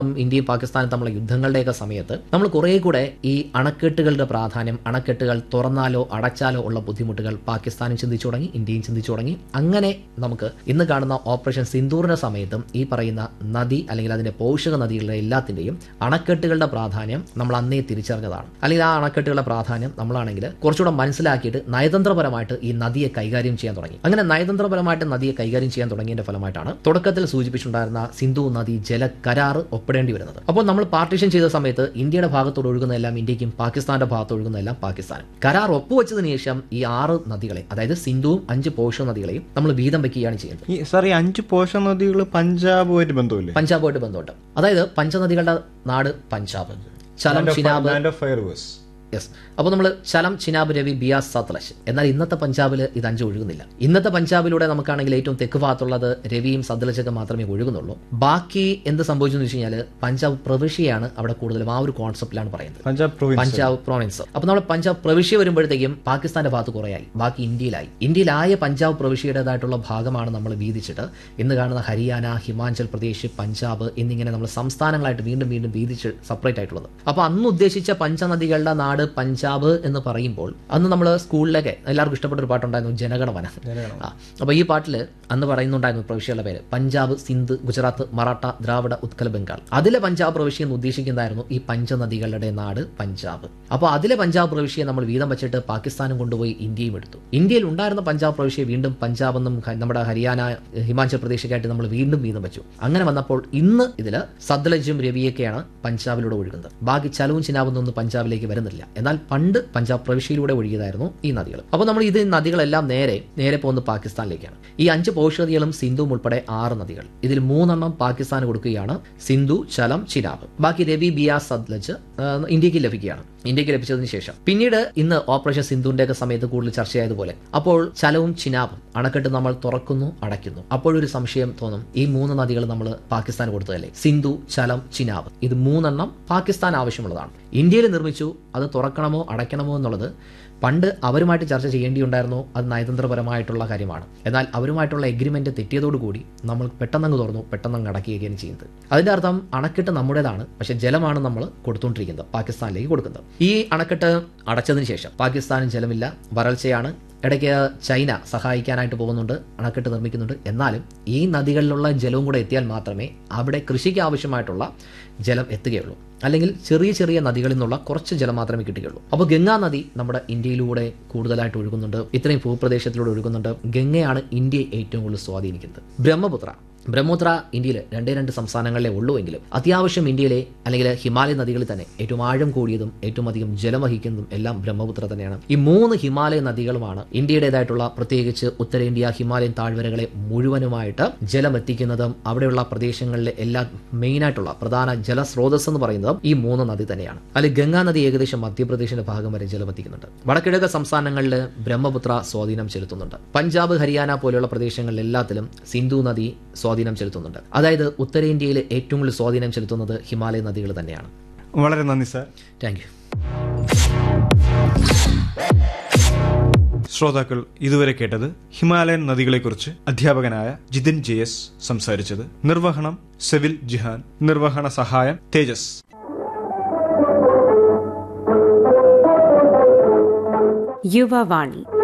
ഇന്ത്യയും പാകിസ്ഥാനും തമ്മിലുള്ള യുദ്ധങ്ങളുടെയൊക്കെ സമയത്ത് നമ്മൾ കുറെ കൂടെ ഈ അണക്കെട്ടുകളുടെ പ്രാധാന്യം അണക്കെട്ടുകൾ തുറന്നാലോ അടച്ചാലോ ഉള്ള ബുദ്ധിമുട്ടുകൾ പാകിസ്ഥാനും ചിന്തിച്ചു തുടങ്ങി ഇന്ത്യയും ചിന്തിച്ചു തുടങ്ങി അങ്ങനെ നമുക്ക് ഇന്ന് കാണുന്ന ഓപ്പറേഷൻ സിന്ദൂറിന്റെ സമയത്തും ഈ പറയുന്ന നദി അല്ലെങ്കിൽ അതിന്റെ പോഷക നദികളുടെ എല്ലാത്തിന്റെയും അണക്കെട്ടുകളുടെ പ്രാധാന്യം നമ്മൾ അന്നേ തിരിച്ചറിഞ്ഞതാണ് അല്ലെങ്കിൽ ആ അണക്കെട്ടുകളുടെ പ്രാധാന്യം നമ്മളാണെങ്കിൽ കുറച്ചുകൂടെ മനസ്സിലാക്കിയിട്ട് നയതന്ത്രപരമായിട്ട് ഈ നദിയെ കൈകാര്യം ചെയ്യാൻ തുടങ്ങി അങ്ങനെ നയതന്ത്രപരമായിട്ട് നദിയെ കൈകാര്യം ചെയ്യാൻ തുടങ്ങിയതിന്റെ ഫലമായിട്ടാണ് തുടക്കത്തിൽ സൂചിപ്പിച്ചിട്ടുണ്ടായിരുന്ന സിന്ധു നദി ജല കരാറ് ഒപ്പിടേണ്ടി വരുന്നത് അപ്പോൾ നമ്മൾ പാർട്ടീഷൻ ചെയ്ത സമയത്ത് ഇന്ത്യയുടെ ഭാഗത്തോട് ഒഴുകുന്നതെല്ലാം ഇന്ത്യക്കും പാകിസ്ഥാന്റെ ഭാഗത്ത് ഒഴുകുന്നതെല്ലാം പാകിസ്ഥാനും കരാർ ഒപ്പുവെച്ചതിന് ശേഷം ഈ ആറ് നദികളെ അതായത് സിന്ധുവും അഞ്ച് പോഷക നദികളെയും നമ്മൾ വീതം വെക്കുകയാണ് ചെയ്യുന്നത് ഈ സാർ ഈ അഞ്ച് പോഷക നദികൾ പഞ്ചാബുമായിട്ട് ബന്ധമില്ലേ പഞ്ചാബുമായിട്ട് ബന്ധമുണ്ട് അതായത് പഞ്ചനദികളുടെ നാട് Punjab Jhelum Chenab land of five rivers yes അപ്പോൾ നമ്മൾ ചലം ചിനാബ് രവി ബിയാസ് സത്ലജ് എന്നാൽ ഇന്നത്തെ പഞ്ചാബിൽ ഇത് അഞ്ച് ഒഴുകുന്നില്ല ഇന്നത്തെ പഞ്ചാബിലൂടെ നമുക്കാണെങ്കിൽ ഏറ്റവും തെക്ക് ഭാഗത്തുള്ളത് രവിയും സത്ലജൊക്കെ മാത്രമേ ഒഴുകുന്നുള്ളൂ ബാക്കി എന്ത് സംഭവിച്ചു എന്ന് വെച്ച് കഴിഞ്ഞാൽ പഞ്ചാബ് പ്രവിശ്യയാണ് അവിടെ കൂടുതലും ആ ഒരു കോൺസെപ്റ്റിലാണ് പറയുന്നത് പഞ്ചാബ് പ്രൊവിൻസ് പഞ്ചാബ് പ്രോവിൻസ് അപ്പൊ നമ്മൾ പഞ്ചാബ് പ്രവിശ്യ വരുമ്പോഴത്തേക്കും പാകിസ്ഥാന്റെ ഭാഗത്ത് കുറേയായി ബാക്കി ഇന്ത്യയിലായി ഇന്ത്യയിലായ പഞ്ചാബ് പ്രവിശ്യയുടേതായിട്ടുള്ള ഭാഗമാണ് നമ്മൾ വീതിച്ചിട്ട് ഇന്ന് കാണുന്ന ഹരിയാന ഹിമാചൽ പ്രദേശ് പഞ്ചാബ് എന്നിങ്ങനെ നമ്മൾ സംസ്ഥാനങ്ങളായിട്ട് വീണ്ടും വീണ്ടും വീതിച്ച് സെപ്പറേറ്റ് ആയിട്ടുള്ളത് അപ്പൊ അന്ന് ഉദ്ദേശിച്ച പഞ്ചനദികളുടെ നാട് പഞ്ചാബ് എന്ന് പറയുമ്പോൾ അന്ന് നമ്മൾ സ്കൂളിലൊക്കെ എല്ലാവർക്കും ഇഷ്ടപ്പെട്ട ഒരു പാട്ടുണ്ടായിരുന്നു ജനഗണമന ആ അപ്പൊ ഈ പാട്ടിൽ അന്ന് പറയുന്നുണ്ടായിരുന്നു പ്രവിശ്യയുടെ പേര് പഞ്ചാബ് സിന്ധ് ഗുജറാത്ത് മറാഠ ദ്രാവിഡ ഉത്കൽ ബംഗാൾ അതിലെ പഞ്ചാബ് പ്രവിശ്യ എന്ന് ഉദ്ദേശിക്കുന്നതായിരുന്നു ഈ പഞ്ചനദികളുടെ നാട് പഞ്ചാബ് അപ്പോൾ അതിലെ പഞ്ചാബ് പ്രവിശ്യയെ നമ്മൾ വീതം വെച്ചിട്ട് പാകിസ്ഥാനും കൊണ്ടുപോയി ഇന്ത്യയും എടുത്തു ഇന്ത്യയിൽ ഉണ്ടായിരുന്ന പഞ്ചാബ് പ്രവിശ്യയെ വീണ്ടും പഞ്ചാബ് എന്നും ഹ- നമ്മുടെ ഹരിയാന ഹിമാചൽ പ്രദേശൊക്കെയായിട്ട് നമ്മൾ വീണ്ടും വീതം വെച്ചു അങ്ങനെ വന്നപ്പോൾ ഇന്ന് ഇതിൽ സത്ലജും രവിയൊക്കെയാണ് പഞ്ചാബിലൂടെ ഒഴുകുന്നത് ബാക്കി ചലവും ചിനാബും ഒന്നും പഞ്ചാബിലേക്ക് വരുന്നില്ല എന്നാൽ പണ്ട് പഞ്ചാബ് പ്രവിശ്യയിലൂടെ ഒഴുകിയതായിരുന്നു ഈ നദികൾ അപ്പോൾ നമ്മൾ ഇത് നദികളെല്ലാം നേരെ നേരെ പോകുന്നത് പാകിസ്ഥാനിലേക്കാണ് ഈ അഞ്ച് പോഷകനദികളും സിന്ധുവും ഉൾപ്പെടെ ആറ് നദികൾ ഇതിൽ മൂന്നെണ്ണം പാകിസ്ഥാന് കൊടുക്കുകയാണ് സിന്ധു ചലം ചിനാബ് ബാക്കി രവി ബിയാസ് സത്ലജ് ആ, ഇന്ത്യക്ക് ലഭിക്കുകയാണ് ഇന്ത്യക്ക് ലഭിച്ചതിന് ശേഷം പിന്നീട് ഇന്ന് ഓപ്പറേഷൻ സിന്ധുവിന്റെ ഒക്കെ സമയത്ത് കൂടുതൽ ചർച്ചയായതുപോലെ അപ്പോൾ ചലവും ചിനാബും അണക്കെട്ട് നമ്മൾ തുറക്കുന്നു അടയ്ക്കുന്നു അപ്പോഴൊരു സംശയം തോന്നും ഈ മൂന്ന് നദികൾ നമ്മൾ പാകിസ്ഥാൻ കൊടുത്തതല്ലേ സിന്ധു ചലം ചിനാബ് ഇത് മൂന്നെണ്ണം പാകിസ്ഥാൻ ആവശ്യമുള്ളതാണ് ഇന്ത്യയിൽ നിർമ്മിച്ചു അത് തുറക്കണമോ അടയ്ക്കണമോ എന്നുള്ളത് പണ്ട് അവരുമായിട്ട് ചർച്ച ചെയ്യേണ്ടിയുണ്ടായിരുന്നു അത് നയതന്ത്രപരമായിട്ടുള്ള കാര്യമാണ് എന്നാൽ അവരുമായിട്ടുള്ള എഗ്രിമെന്റ് തെറ്റിയതോടുകൂടി നമ്മൾ പെട്ടെന്നങ്ങ് തുറന്നു പെട്ടെന്നങ്ങ് അടയ്ക്കുകയാണ് ചെയ്യുന്നത് അതിന്റെ അർത്ഥം അണക്കെട്ട് നമ്മുടേതാണ് പക്ഷെ ജലമാണ് നമ്മൾ കൊടുത്തുകൊണ്ടിരിക്കുന്നത് പാകിസ്ഥാനിലേക്ക് കൊടുക്കുന്നത് ഈ അണക്കെട്ട് അടച്ചതിന് ശേഷം പാകിസ്ഥാനും ജലമില്ല വരൾച്ചയാണ് ഇടയ്ക്ക് ചൈന സഹായിക്കാനായിട്ട് പോകുന്നുണ്ട് അണക്കെട്ട് നിർമ്മിക്കുന്നുണ്ട് എന്നാലും ഈ നദികളിലുള്ള ജലവും കൂടെ എത്തിയാൽ മാത്രമേ അവിടെ കൃഷിക്ക് ആവശ്യമായിട്ടുള്ള ജലം എത്തുകയുള്ളൂ അല്ലെങ്കിൽ ചെറിയ ചെറിയ നദികളിൽ നിന്നുള്ള കുറച്ച് ജലം മാത്രമേ കിട്ടുകയുള്ളൂ അപ്പോൾ ഗംഗാ നദി നമ്മുടെ ഇന്ത്യയിലൂടെ കൂടുതലായിട്ട് ഒഴുകുന്നുണ്ട് ഇത്രയും ഭൂപ്രദേശത്തിലൂടെ ഒഴുകുന്നുണ്ട് ഗംഗയാണ് ഇന്ത്യയെ ഏറ്റവും കൂടുതൽ സ്വാധീനിക്കുന്നത് ബ്രഹ്മപുത്ര ബ്രഹ്മപുത്ര ഇന്ത്യയിൽ രണ്ടേ രണ്ട് സംസ്ഥാനങ്ങളിലേ ഉള്ളൂവെങ്കിലും അത്യാവശ്യം ഇന്ത്യയിലെ അല്ലെങ്കിൽ ഹിമാലയ നദികളിൽ തന്നെ ഏറ്റവും ആഴം കൂടിയതും ഏറ്റവും അധികം ജലം വഹിക്കുന്നതും എല്ലാം ബ്രഹ്മപുത്ര തന്നെയാണ് ഈ മൂന്ന് ഹിമാലയ നദികളുമാണ് ഇന്ത്യയുടേതായിട്ടുള്ള പ്രത്യേകിച്ച് ഉത്തരേന്ത്യ ഹിമാലയൻ താഴ്വരകളെ മുഴുവനുമായിട്ട് ജലം എത്തിക്കുന്നതും അവിടെയുള്ള പ്രദേശങ്ങളിലെ എല്ലാ മെയിനായിട്ടുള്ള പ്രധാന ജലസ്രോതസ് എന്ന് പറയുന്നതും ഈ മൂന്ന് നദി തന്നെയാണ് അതിൽ ഗംഗാ നദി ഏകദേശം മധ്യപ്രദേശിന്റെ ഭാഗം വരെ ജലം എത്തിക്കുന്നുണ്ട് വടക്കിഴക്ക് സംസ്ഥാനങ്ങളിൽ ബ്രഹ്മപുത്ര സ്വാധീനം ചെലുത്തുന്നുണ്ട് പഞ്ചാബ് ഹരിയാന പോലെയുള്ള പ്രദേശങ്ങളിൽ എല്ലാത്തിലും സിന്ധു നദി സ്വാധീനം ചെലുത്തുന്നുണ്ട് അതായത് ഉത്തരേന്ത്യയിൽ ഏറ്റവും കൂടുതൽ സ്വാധീനം ചെലുത്തുന്നത് ഹിമാലയ നദികൾ തന്നെയാണ് വളരെ നന്ദി സാർ താങ്ക് യു ശ്രോതാക്കൾ ഇതുവരെ കേട്ടത് ഹിമാലയൻ നദികളെക്കുറിച്ച് അധ്യാപകനായ ജിതിൻ ജെ എസ് സംസാരിച്ചത് നിർവഹണം സെവിൽ ജിഹാൻ നിർവഹണ സഹായം തേജസ് യുവവാണി